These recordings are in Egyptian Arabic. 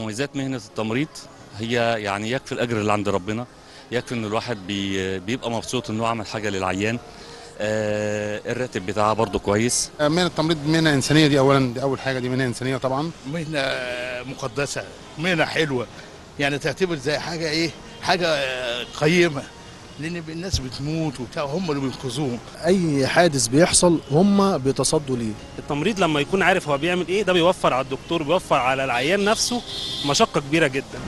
مميزات مهنه التمريض هي يعني يكفي الاجر اللي عند ربنا يكفي ان الواحد بي بيبقى مبسوط انه عمل حاجه للعيان آه الراتب بتاعها برضه كويس مهنه التمريض مهنه انسانيه دي اولا دي اول حاجه دي مهنه انسانيه طبعا مهنة مقدسة مهنة حلوة يعني تعتبر زي حاجة ايه حاجة آه، قيمة لأن الناس بتموت وبتاع هم اللي بينقذوهم اي حادث بيحصل هم بيتصدوا ليه التمريض لما يكون عارف هو بيعمل ايه ده بيوفر على الدكتور بيوفر على العيان نفسه مشقه كبيره جدا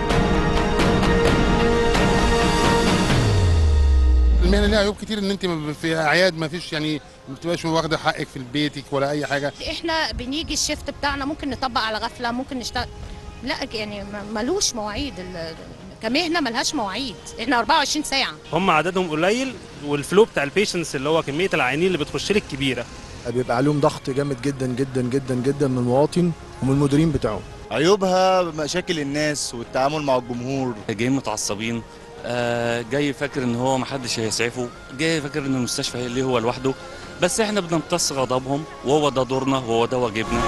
المهنه ليها عيوب كتير ان انت في اعياد ما فيش يعني ما بتبقاش واخده حقك في بيتك ولا اي حاجه احنا بنيجي الشيفت بتاعنا ممكن نطبق على غفله ممكن نشتغل لا يعني م- ملوش مواعيد ال- كمهنه ملهاش مواعيد احنا 24 ساعه هم عددهم قليل والفلو بتاع البيشنس اللي هو كميه العيانين اللي بتخش لك كبيره بيبقى عليهم ضغط جامد جدا جدا جدا جدا من المواطن ومن المديرين بتاعهم عيوبها مشاكل الناس والتعامل مع الجمهور جايين متعصبين آه جاي فاكر ان هو محدش هيسعفه جاي فاكر ان المستشفى هي اللي هو لوحده بس احنا بنمتص غضبهم وهو ده دورنا وهو ده واجبنا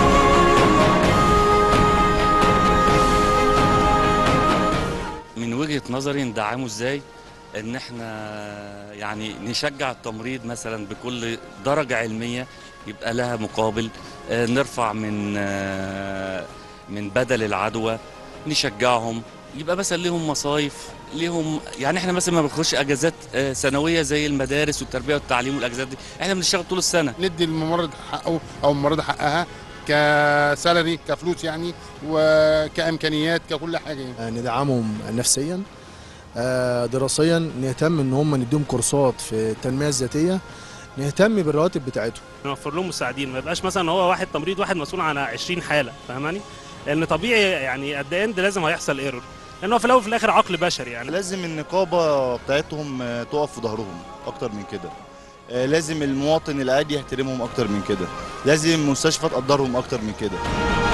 من وجهة نظري ندعمه ازاي ان احنا يعني نشجع التمريض مثلا بكل درجة علمية يبقى لها مقابل آه، نرفع من آه، من بدل العدوى نشجعهم يبقى مثلا ليهم مصايف ليهم يعني احنا مثلا ما بنخش اجازات آه، سنويه زي المدارس والتربيه والتعليم والاجازات دي احنا بنشتغل طول السنه ندي الممرض حقه او الممرضه حقها كسالري كفلوس يعني وكامكانيات ككل حاجه يعني. آه، ندعمهم نفسيا آه، دراسيا نهتم ان هم نديهم كورسات في التنميه الذاتيه نهتم بالرواتب بتاعتهم نوفر لهم مساعدين ما يبقاش مثلا هو واحد تمريض واحد مسؤول عن 20 حاله فاهماني لان طبيعي يعني قد اند لازم هيحصل ايرور لان هو في الاول وفي الاخر عقل بشري يعني لازم النقابة بتاعتهم آه، تقف في ظهرهم أكتر من كده آه، لازم المواطن العادي يحترمهم أكتر من كده لازم المستشفى تقدرهم أكتر من كده